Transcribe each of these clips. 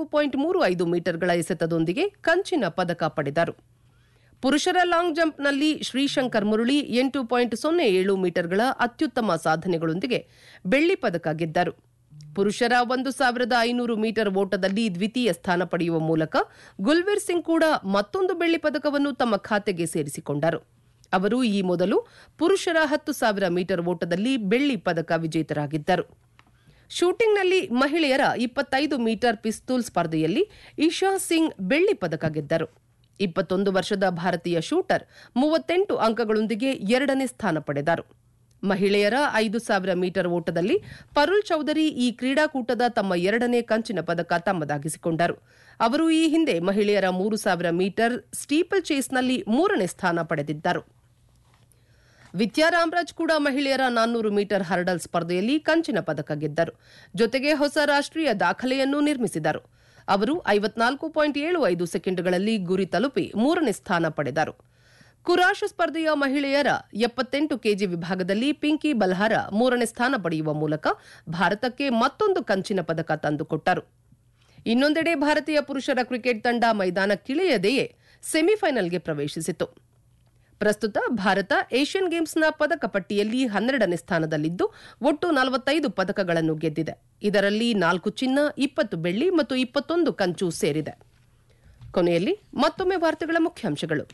point ಮೂರು ಐದು ಮೀಟರ್ಗಳ ಎಸೆತದೊಂದಿಗೆ ಕಂಚಿನ ಪದಕ ಪಡೆದರು ಪುರುಷರ ಲಾಂಗ್ ಜಂಪ್ನಲ್ಲಿ ಶ್ರೀಶಂಕರ್ ಮುರಳಿ ಎಂಟು ಪಾಯಿಂಟ್ ಸೊನ್ನೆ ಏಳು ಮೀಟರ್ಗಳ ಅತ್ಯುತ್ತಮ ಸಾಧನೆಗಳೊಂದಿಗೆ ಬೆಳ್ಳಿ ಪದಕ ಗೆದ್ದರು ಪುರುಷರ ಒಂದು ಸಾವಿರದ ಐನೂರು ಮೀಟರ್ ಓಟದಲ್ಲಿ ದ್ವಿತೀಯ ಸ್ಥಾನ ಪಡೆಯುವ ಮೂಲಕ ಗುಲ್ವೀರ್ ಸಿಂಗ್ ಕೂಡ ಮತ್ತೊಂದು ಬೆಳ್ಳಿ ಪದಕವನ್ನು ತಮ್ಮ ಖಾತೆಗೆ ಸೇರಿಸಿಕೊಂಡರು ಅವರು ಈ ಮೊದಲು ಪುರುಷರ ಹತ್ತು ಸಾವಿರ ಮೀಟರ್ ಓಟದಲ್ಲಿ ಬೆಳ್ಳಿ ಪದಕ ವಿಜೇತರಾಗಿದ್ದರು ಶೂಟಿಂಗ್ನಲ್ಲಿ ಮಹಿಳೆಯರ ಇಪ್ಪತ್ತೈದು ಮೀಟರ್ ಪಿಸ್ತೂಲ್ ಸ್ಪರ್ಧೆಯಲ್ಲಿ ಇಶಾ ಸಿಂಗ್ ಬೆಳ್ಳಿ ಪದಕ ಗೆದ್ದರು ಇಪ್ಪತ್ತೊಂದು ವರ್ಷದ ಭಾರತೀಯ ಶೂಟರ್ ಮೂವತ್ತೆಂಟು ಅಂಕಗಳೊಂದಿಗೆ ಎರಡನೇ ಸ್ಥಾನ ಪಡೆದರು ಮಹಿಳೆಯರ ಐದು ಸಾವಿರ ಮೀಟರ್ ಓಟದಲ್ಲಿ ಪರುಲ್ ಚೌಧರಿ ಈ ಕ್ರೀಡಾಕೂಟದ ತಮ್ಮ ಎರಡನೇ ಕಂಚಿನ ಪದಕ ತಮ್ಮದಾಗಿಸಿಕೊಂಡರು ಅವರು ಈ ಹಿಂದೆ ಮಹಿಳೆಯರ ಮೂರು ಸಾವಿರ ಮೀಟರ್ ಸ್ಟೀಪಲ್ ಚೇಸ್ನಲ್ಲಿ ಮೂರನೇ ಸ್ಥಾನ ಪಡೆದಿದ್ದರು ವಿದ್ಯಾ ರಾಮರಾಜ್ ಕೂಡ ಮಹಿಳೆಯರ ನಾನ್ನೂರು ಮೀಟರ್ ಹರ್ಡಲ್ ಸ್ಪರ್ಧೆಯಲ್ಲಿ ಕಂಚಿನ ಪದಕ ಗೆದ್ದರು ಜೊತೆಗೆ ಹೊಸ ರಾಷ್ಟೀಯ ದಾಖಲೆಯನ್ನು ನಿರ್ಮಿಸಿದರು ಅವರು ಐವತ್ನಾಲ್ಕು ಪಾಯಿಂಟ್ ಏಳು ಐದು ಸೆಕೆಂಡ್ಗಳಲ್ಲಿ ಗುರಿ ತಲುಪಿ ಮೂರನೇ ಸ್ಥಾನ ಪಡೆದರು ಕುರಾಶ್ ಸ್ಪರ್ಧೆಯ ಮಹಿಳೆಯರ ಎಪ್ಪತ್ತೆಂಟು ಕೆಜಿ ವಿಭಾಗದಲ್ಲಿ ಪಿಂಕಿ ಬಲ್ಹಾರ ಮೂರನೇ ಸ್ಥಾನ ಪಡೆಯುವ ಮೂಲಕ ಭಾರತಕ್ಕೆ ಮತ್ತೊಂದು ಕಂಚಿನ ಪದಕ ತಂದುಕೊಟ್ಟರು ಇನ್ನೊಂದೆಡೆ ಭಾರತೀಯ ಪುರುಷರ ಕ್ರಿಕೆಟ್ ತಂಡ ಮೈದಾನಕ್ಕಿಳಿಯದೆಯೇ ಸೆಮಿಫೈನಲ್ಗೆ ಪ್ರವೇಶಿಸಿತು ಪ್ರಸ್ತುತ ಭಾರತ ಏಷ್ಯನ್ ಗೇಮ್ಸ್ನ ಪದಕ ಪಟ್ಟಿಯಲ್ಲಿ ಹನ್ನೆರಡನೇ ಸ್ಥಾನದಲ್ಲಿದ್ದು ಒಟ್ಟು ನಲವತ್ತೈದು ಪದಕಗಳನ್ನು ಗೆದ್ದಿದೆ ಇದರಲ್ಲಿ ನಾಲ್ಕು ಚಿನ್ನ ಇಪ್ಪತ್ತು ಬೆಳ್ಳಿ ಮತ್ತು ಇಪ್ಪತ್ತೊಂದು ಕಂಚು ಸೇರಿದೆ ಕೊನೆಯಲ್ಲಿ ಮತ್ತೊಮ್ಮೆ ವಾರ್ತೆಗಳ ಮುಖ್ಯಾಂಶಗಳು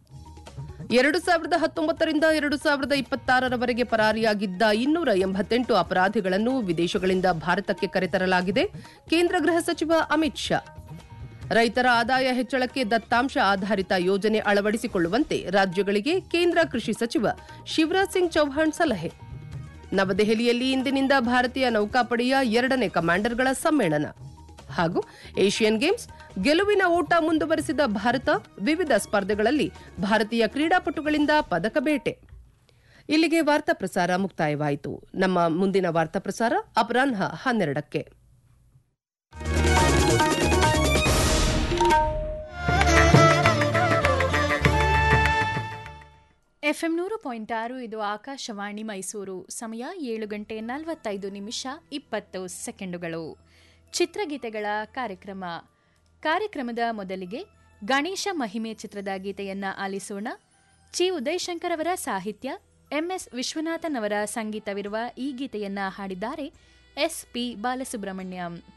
ಎರಡು ಸಾವಿರದ ಹತ್ತೊಂಬತ್ತರಿಂದ ಎರಡು ಸಾವಿರದ ಇಪ್ಪತ್ತಾರರವರೆಗೆ ಪರಾರಿಯಾಗಿದ್ದ ಇನ್ನೂರ ಎಂಬತ್ತೆಂಟು ಅಪರಾಧಿಗಳನ್ನು ವಿದೇಶಗಳಿಂದ ಭಾರತಕ್ಕೆ ಕರೆತರಲಾಗಿದೆ ಕೇಂದ್ರ ಗೃಹ ಸಚಿವ ಅಮಿತ್ ಶಾ ರೈತರ ಆದಾಯ ಹೆಚ್ಚಳಕ್ಕೆ ದತ್ತಾಂಶ ಆಧಾರಿತ ಯೋಜನೆ ಅಳವಡಿಸಿಕೊಳ್ಳುವಂತೆ ರಾಜ್ಯಗಳಿಗೆ ಕೇಂದ್ರ ಕೃಷಿ ಸಚಿವ ಶಿವರಾಜ್ ಸಿಂಗ್ ಚೌಹಾಣ್ ಸಲಹೆ ನವದೆಹಲಿಯಲ್ಲಿ ಇಂದಿನಿಂದ ಭಾರತೀಯ ನೌಕಾಪಡೆಯ ಎರಡನೇ ಕಮಾಂಡರ್ಗಳ ಸಮ್ಮೇಳನ ಹಾಗೂ ಏಷ್ಯನ್ ಗೇಮ್ಸ್ ಗೆಲುವಿನ ಓಟ ಮುಂದುವರೆಸಿದ ಭಾರತ ವಿವಿಧ ಸ್ಪರ್ಧೆಗಳಲ್ಲಿ ಭಾರತೀಯ ಕ್ರೀಡಾಪಟುಗಳಿಂದ ಪದಕ ಬೇಟೆ ಇಲ್ಲಿಗೆ ವಾರ್ತಾ ಪ್ರಸಾರ ಮುಕ್ತಾಯವಾಯಿತು ನಮ್ಮ ಮುಂದಿನ ವಾರ್ತಾ ಪ್ರಸಾರ ಅಪರಾಹ್ನ ಹನ್ನೆರಡಕ್ಕೆ ಎಫ್ಎಂ ನೂರು ಪಾಯಿಂಟ್ ಆರು ಇದು ಆಕಾಶವಾಣಿ ಮೈಸೂರು ಸಮಯ ಏಳು ಗಂಟೆ ನಲವತ್ತೈದು ನಿಮಿಷ ಇಪ್ಪತ್ತು ಸೆಕೆಂಡುಗಳು ಚಿತ್ರಗೀತೆಗಳ ಕಾರ್ಯಕ್ರಮ ಕಾರ್ಯಕ್ರಮದ ಮೊದಲಿಗೆ ಗಣೇಶ ಮಹಿಮೆ ಚಿತ್ರದ ಗೀತೆಯನ್ನ ಆಲಿಸೋಣ ಚಿ ಉದಯಶಂಕರ್ ಅವರ ಸಾಹಿತ್ಯ ಎಂಎಸ್ ವಿಶ್ವನಾಥನ್ ಅವರ ಸಂಗೀತವಿರುವ ಈ ಗೀತೆಯನ್ನ ಹಾಡಿದ್ದಾರೆ ಎಸ್ ಪಿ ಬಾಲಸುಬ್ರಹ್ಮಣ್ಯಂ